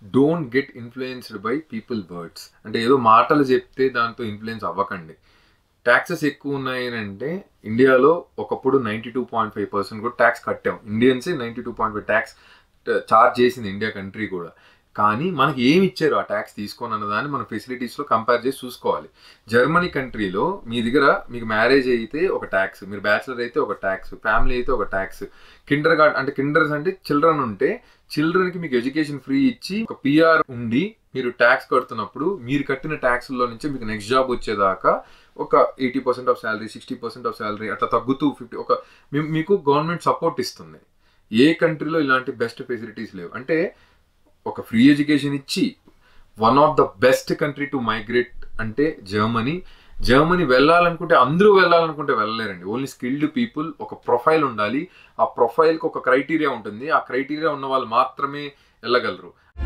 don't get influenced by people words అంటే ఏదో మాటలు చెప్తే దాంతో ఇన్ఫ్లుయెన్స్ అవ్వకండి ట్యాక్సెస్ ఎక్కువ ఉన్నాయి అంటే ఇండియాలో ఒకప్పుడు ninety two point five percent కూడా ట్యాక్స్ కట్టాం ఇండియన్సే ninety two point five tax charge చేసింది ఇండియా కంట్రీ కూడా కానీ మనకి ఏమి ఇచ్చారు ఆ ట్యాక్స్ తీసుకొని అన్నదాన్ని మన ఫెసిలిటీస్లో కంపేర్ చేసి చూసుకోవాలి జర్మనీ కంట్రీలో మీ దగ్గర మీకు మ్యారేజ్ అయితే ఒక ట్యాక్స్ మీరు బ్యాచిలర్ అయితే ఒక ట్యాక్స్ ఫ్యామిలీ అయితే ఒక ట్యాక్స్ కిండర్ గార్డ్ అంటే కిండర్స్ అంటే చిల్డ్రన్ ఉంటే చిల్డ్రన్కి మీకు ఎడ్యుకేషన్ ఫ్రీ ఇచ్చి ఒక పిఆర్ ఉండి మీరు ట్యాక్స్ కడుతున్నప్పుడు మీరు కట్టిన ట్యాక్స్లో నుంచి మీకు నెక్స్ట్ జాబ్ వచ్చేదాకా ఒక eighty percent of salary sixty percent of salary అట్లా తగ్గుతూ ఫిఫ్టీ ఒక మీ- మీకు గవర్నమెంట్ సపోర్ట్ ఇస్తుంది ఏ కంట్రీలో ఇలాంటి బెస్ట్ ఫెసిలిటీస్ లేవు అంటే ఒక ఫ్రీ ఎడ్యుకేషన్ ఇచ్చి one of the best country to migrate అంటే జర్మనీ జర్మనీ వెళ్ళాలనుకుంటే అందరూ వెళ్ళాలనుకుంటే వెళ్ళలేరండి ఓన్లీ స్కిల్డ్ పీపుల్ ఒక ప్రొఫైల్ ఉండాలి ఆ ప్రొఫైల్కి ఒక క్రైటీరియా ఉంటుంది ఆ క్రైటీరియా ఉన్న వాళ్ళు మాత్రమే వెళ్ళగలరు